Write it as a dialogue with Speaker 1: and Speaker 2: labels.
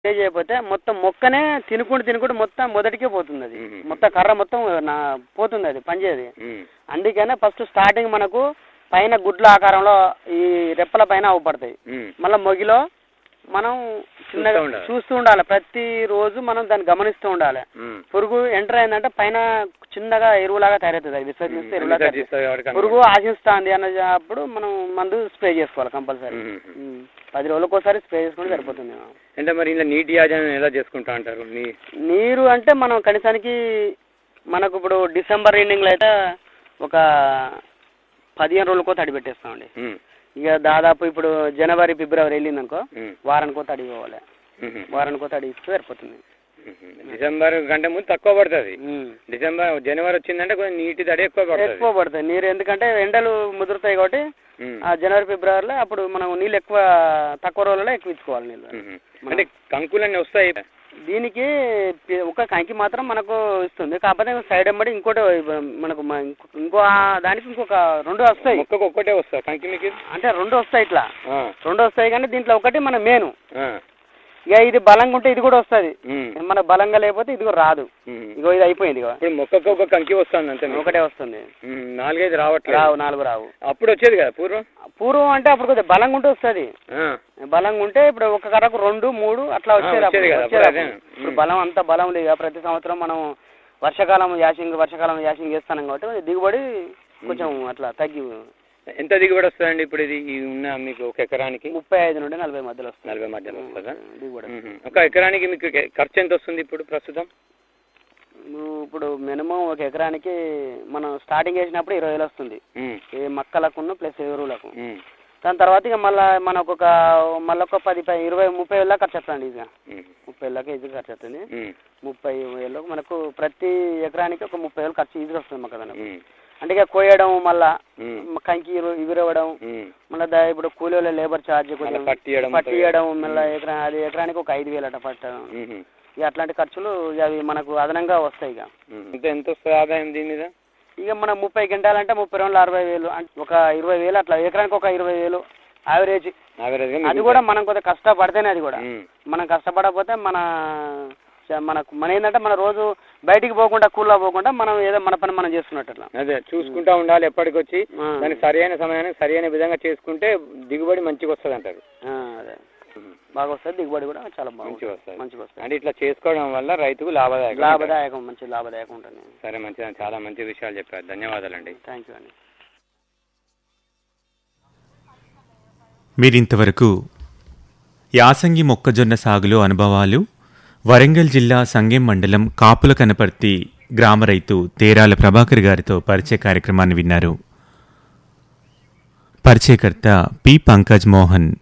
Speaker 1: Spray చేయకపోతే మొత్తం మొక్కనే తినుకుంటూ తినుకుంటూ మొత్తం మొదటికే పోతుంది అది
Speaker 2: మ్మ్.
Speaker 1: మొత్తం కర్ర మొత్తం నా పోతుంది అది పనిచేయదు
Speaker 2: ఉమ్,
Speaker 1: అందుకనే ఫస్ట్ స్టార్టింగ్ మనకు పైన గుడ్ల ఆకారంలో ఈ రెప్పల పైన అవపడతాయి
Speaker 2: ఉమ్,
Speaker 1: మళ్ళీ మొగిలో మనం చిన్నగా
Speaker 2: చూస్తూ ఉండాలి.
Speaker 1: చూస్తూ ఉండాలి ప్రతి రోజు మనం దాన్ని గమనిస్తూ ఉండాలి
Speaker 2: ఉమ్.
Speaker 1: పురుగు ఎంటర్ అయిందంటే పైన చిన్నగా ఎరువులాగా తయారవుతుంది అది విసర్జిస్తే ఎరువులాగా
Speaker 2: విసర్జిస్తే
Speaker 1: తయారవుతుంది.
Speaker 2: ఎవరికి కనపడదు.
Speaker 1: పురుగు ఆశిస్తుంది అన్న అప్పుడు మనం మందు స్ప్రే చేసుకోవాలి కంపల్సరీ
Speaker 2: ఉమ్.
Speaker 1: ఉమ్. పది రోజులకు ఒకసారి స్ప్రే చేసుకుంటే సరిపోతుంది
Speaker 2: అంటే మరి ఇలా నీటి యాజమాన్యం ఎలా చేసుకుంటా అంటారు నీ
Speaker 1: నీరు అంటే మనం కనీసానికి మనకు ఇప్పుడు డిసెంబర్ ఎండింగ్లో అయితే ఒక పదిహేను రోజులకో తడి పెట్టేస్తామండి
Speaker 2: ఉమ్,
Speaker 1: ఇక దాదాపు ఇప్పుడు జనవరి ఫిబ్రవరి వెళ్ళింది అనుకో
Speaker 2: ఉమ్,
Speaker 1: వారానికో తడి పోవాలి
Speaker 2: ఉమ్,
Speaker 1: వారానికో తడి ఇస్తే సరిపోతుంది
Speaker 2: ఉమ్. డిసెంబర్ కంటే ముందు తక్కువ పడుతుంది
Speaker 1: ఉమ్.
Speaker 2: డిసెంబర్ జనవరి వచ్చిందంటే కొంచెం నీటి తడి ఎక్కువ పడుతుంది
Speaker 1: ఎక్కువ పడుతుంది నీరు ఎందుకంటే ఎండలు ముదురుతాయి కాబట్టి
Speaker 2: ఉమ్,
Speaker 1: ఆ జనవరి ఫిబ్రవరిలో అప్పుడు మనం నీళ్ళు ఎక్కువ తక్కువ రోజులలో ఎక్కువ ఇచ్చుకోవాలి నీళ్ళు
Speaker 2: ఉమ్. అంటే కంకులన్నీ వస్తాయి
Speaker 1: దీనికి పి- ఒక కంకి మాత్రం మనకు ఇస్తుంది కాకపోతే సైడ్ ఎంబడి ఇంకోటి మనకు మ- ఇంకో- ఇంకో ఆ- దానికి ఇంకొక రెండు వస్తాయి
Speaker 2: మొక్కకు ఒక్కటే వస్తా కంకి మీకు
Speaker 1: అంటే రెండు వస్తాయి ఇట్లా
Speaker 2: ఆ,
Speaker 1: రెండు వస్తాయి కానీ దీంట్లో ఒకటి మన మేను
Speaker 2: ఆ,
Speaker 1: ఇక ఇది బలంగా ఉంటే ఇది కూడా వస్తుంది
Speaker 2: ఉమ్,
Speaker 1: మన బలంగా లేకపోతే ఇది కూడా రాదు
Speaker 2: ఉమ్.
Speaker 1: ఇగో ఇది అయిపోయింది ఇగో
Speaker 2: ఇప్పుడు మొక్కకు ఒక కంకి వస్తుంది అంతే మీకు.
Speaker 1: ఒకటే వస్తుంది
Speaker 2: ఉమ్, నాలుగైదు రావట్లేదు
Speaker 1: రావు నాలుగు రావు
Speaker 2: అప్పుడు వచ్చేది కదా పూర్వం
Speaker 1: పూర్వం అంటే అప్పుడు కొద్దిగా బలంగా ఉంటే వస్తుంది
Speaker 2: ఆ,
Speaker 1: బలంగా ఉంటే ఇప్పుడు ఒక కర్రకు రెండు మూడు అట్లా వచ్చేది
Speaker 2: వచ్చేది
Speaker 1: అప్పుడు.
Speaker 2: కదా,
Speaker 1: వచ్చేది
Speaker 2: అప్పుడు
Speaker 1: అప్పుడు.
Speaker 2: అదే.
Speaker 1: ఇప్పుడు
Speaker 2: ఉమ్.
Speaker 1: బలం అంత బలం లేదు కదా, ప్రతి సంవత్సరం మనం వర్షాకాలం యాసింగ్ వర్షాకాలం యాసింగ్ చేస్తున్నాం కాబట్టి కొంచెం దిగుబడి కొంచెం అట్లా తగ్గి
Speaker 2: ఎంత దిగుబడి వస్తుందండి ఇప్పుడు ఇది ఈ ఉన్న మీకు ఒక ఎకరానికి
Speaker 1: ముప్పై ఐదు నుండి నలభై మధ్యలో వస్తుంది
Speaker 2: నలభై మధ్యలో వస్తుందా
Speaker 1: దిగుబడి
Speaker 2: మ్మ్. ఒక ఎకరానికి మీకు ఎ- ఖర్చు ఎంత వస్తుంది ఇప్పుడు ప్రస్తుతం
Speaker 1: నువ్వు ఇప్పుడు మినిమం ఒక ఎకరానికి మనం స్టార్టింగ్ వేసినప్పుడు ఇరవై వేలు వస్తుంది
Speaker 2: మ్మ్.
Speaker 1: ఈ మక్కలకు ప్లస్ ఎరువులకు
Speaker 2: మ్మ్.
Speaker 1: దాని తర్వాత ఇక మళ్ళీ మనకు ఒక మళ్ళీ ఒక పది పది ఇరవై ముప్పై వేల ఖర్చు వస్తుంది ఇక
Speaker 2: మ్మ్.
Speaker 1: ముప్పై వేలకి ఈజీ ఖర్చు వస్తుంది
Speaker 2: మ్మ్.
Speaker 1: ముప్పై వేలు మనకు ప్రతి ఎకరానికి ఒక ముప్పై వేలు ఖర్చు ఈజీగా వస్తుంది మాకు దానికి
Speaker 2: మ్మ్.
Speaker 1: అంటే ఇక కోయడం మళ్ళా
Speaker 2: మ్మ్.
Speaker 1: కంకి ఇరు- ఇవిరవడం
Speaker 2: మ్మ్.
Speaker 1: మళ్ళీ దా ఇప్పుడు కూలీల లేబర్ ఛార్జ్
Speaker 2: మళ్ళా
Speaker 1: కొంచెం
Speaker 2: పట్టియడం
Speaker 1: పట్టియడం మళ్ళీ ఎకరా అది ఎకరానికి ఒక ఐదు వేలు అట పట్టడం
Speaker 2: మ్మ్.
Speaker 1: ఇక అట్లాంటి ఖర్చులు ఇక అవి మనకు అదనంగా వస్తాయి ఇక
Speaker 2: మ్మ్. ఎంత ఎంత వస్తుంది ఆదాయం దీని మీద
Speaker 1: ఇక మనం ముప్పై గంటలంటే ముప్పై రెండు అరవై వేలు అంటే ఒక ఇరవై వేలు అట్లా ఎకరానికి ఒక ఇరవై వేలు యావరేజ్
Speaker 2: యావరేజ్గా
Speaker 1: అది
Speaker 2: మిగులుతాయి.
Speaker 1: కూడా మనం కొంచెం కష్టపడితేనే అది కూడా
Speaker 2: మ్మ్.
Speaker 1: మనం కష్టపడకపోతే మన చ- మనకు మన ఏంటంటే మన రోజు బయటికి పోకుండా కూల్లో పోకుండా మనం ఏదో మన పని మనం చేస్తున్నట్టు అట్లా
Speaker 2: అదే చూసుకుంటా ఉండాలి ఎప్పటికొచ్చి
Speaker 1: ఆ.
Speaker 2: దానికి సరైన సమయానికి సరైన విధంగా చేసుకుంటే దిగుబడి మంచిగా వస్తుంది అంటారు
Speaker 1: ఆ, అదే బాగా వస్తుంది దిగుబడి కూడా చాలా బాగుంటుంది
Speaker 2: మంచిగా వస్తుంది
Speaker 1: మంచిగా వస్తుంది
Speaker 2: అంటే ఇట్లా చేసుకోవడం వల్ల రైతుకు లాభదాయకం
Speaker 1: లాభదాయకం మంచి లాభదాయకం ఉంటుంది
Speaker 2: సరే మంచిది చాలా మంచి విషయాలు చెప్పారు ధన్యవాదాలండి
Speaker 1: థ్యాంక్ యూ అండి
Speaker 3: మీరింతవరకు యాసంగి మొక్కజొన్న సాగులో అనుభవాలు వరంగల్ జిల్లా సంగెం మండలం కాపుల కనపర్తి గ్రామ రైతు తేరాల ప్రభాకర్ గారితో పరిచయ కార్యక్రమాన్ని విన్నారు పరిచయకర్త పి పంకజ్ మోహన్